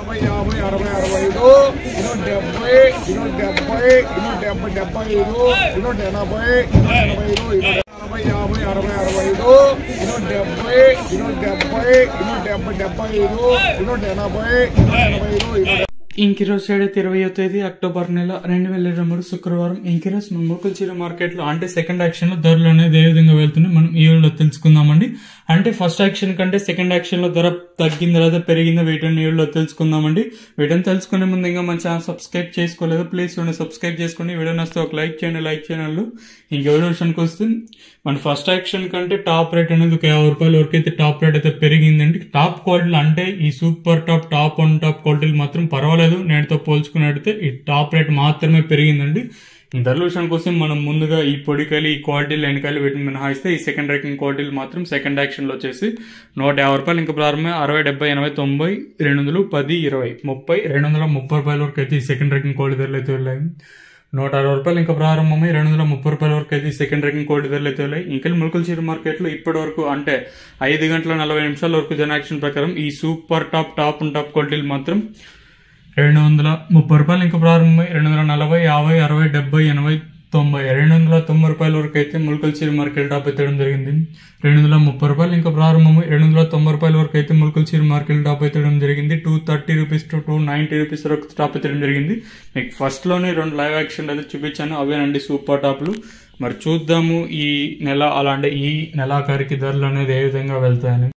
నలభై యాభై అరవై అరవై ఐదు ఇరవై డెబ్బై ఇరవై డెబ్బై ఇరవై డెబ్బై డెబ్బై ఐదు ఇరవై ఎనభై ఇరవై ఎనభై ఐదు ఇరవై అరవై యాభై అరవై అరవై ఐదు ఇరవై డెబ్బై ఇరవై డెబ్బై ఇరవై డెబ్బై డెబ్బై ఐదు ఇరవై ఎనభై ఇరవై ఎనభై ఐదు ఇరవై ఇంకిరోజ్ అయితే ఇరవై తేదీ అక్టోబర్ నెల రెండు వేల ఇరవై మూడు శుక్రవారం ఇంకిరోజ్ మన ముక్కుల చీర మార్కెట్ లో అంటే సెకండ్ యాక్షన్ లో ధరలు అనేది ఏ విధంగా వెళ్తున్నాయి మనం ఈ వీడియోలో తెలుసుకుందామండి అంటే ఫస్ట్ యాక్షన్ కంటే సెకండ్ యాక్షన్ లో ధర తగ్గిందా లేదా పెరిగిందా వీటిని ఈ వీడియోలో తెలుసుకుందామండి వీటిని తెలుసుకునే ముందు ఇంకా మన ఛానల్ సబ్స్క్రైబ్ చేసుకోలేదు ప్లీజ్ చూడండి సబ్స్క్రైబ్ చేసుకోండి వీడియో నచ్చితే ఒక లైక్ చేయండి లైక్ చేయండి ఇంకా వీడియో విషయానికి వస్తే మన ఫస్ట్ యాక్షన్ కంటే టాప్ రేట్ అనేది ఒక యాభై రూపాయల వరకు అయితే టాప్ రేట్ అయితే పెరిగిందండి టాప్ క్వాలిటీలు అంటే ఈ super top top one top క్వాలిటీలు మాత్రం పర్వాలేదు నేటితో పోల్చుకున్నట్టయితే ఈ టాప్ రేట్ మాత్రమే పెరిగిందండి ఈ ధరల విషయానికి వస్తే మనం ముందుగా ఈ పొడికాయలు ఈ క్వాలిటీలు వెనకాయలు వీటిని మినహాయిస్తే ఈ సెకండ్ ర్యాంకింగ్ క్వాలిటీలు మాత్రం సెకండ్ యాక్షన్లో వచ్చేసి నూట యాభై రూపాయలు ఇంకా ప్రారంభమే అరవై డెబ్బై ఎనభై తొంభై రెండు వందలు పది ఇరవై ముప్పై రెండు వందల ముప్పై రూపాయల వరకు అయితే ఈ సెకండ్ ర్యాంకింగ్ క్వాలిటీ ధరలు అయితే వెళ్ళాయి నూట అరవై రూపాయలు ఇంకా ప్రారంభమై రెండు వందల ముప్పై రూపాయల వరకు అయితే ఈ సెకండ్ ర్యాంకింగ్ క్వాలిటీ ధరలు అయితే వెళ్ళాయి ఇంకా ములకల చీర మార్కెట్లో ఇప్పటి వరకు అంటే ఐదు గంటల నలభై నిమిషాల వరకు జనాక్షన్ ప్రకారం ఈ super top top and top క్వాలిటీలు మాత్రం రెండు వందల ముప్పై రూపాయలు ఇంకా ప్రారంభమై రెండు వందల నలభై యాభై అరవై డెబ్బై ఎనభై తొంభై రెండు వందల తొంభై రూపాయల వరకు అయితే ములకల చీర మార్కెట్ టాప్ ఎత్తడం జరిగింది రెండు వందల ముప్పై రూపాయలు ఇంకా ప్రారంభమై రెండు వందల తొంభై రూపాయల వరకు అయితే ములకల చీర మార్కెట్ టాప్ ఎత్తడం జరిగింది two thirty rupees to two ninety rupees వరకు టాప్ ఎత్తడం జరిగింది మీకు ఫస్ట్ లోనే రెండు లైవ్ యాక్షన్ అయితే చూపించాను అవేనండి సూపర్ టాప్లు మరి చూద్దాము ఈ నెల అలాంటి ఈ నెలాఖరికి ధరలు అనేది ఏ విధంగా వెళ్తాయని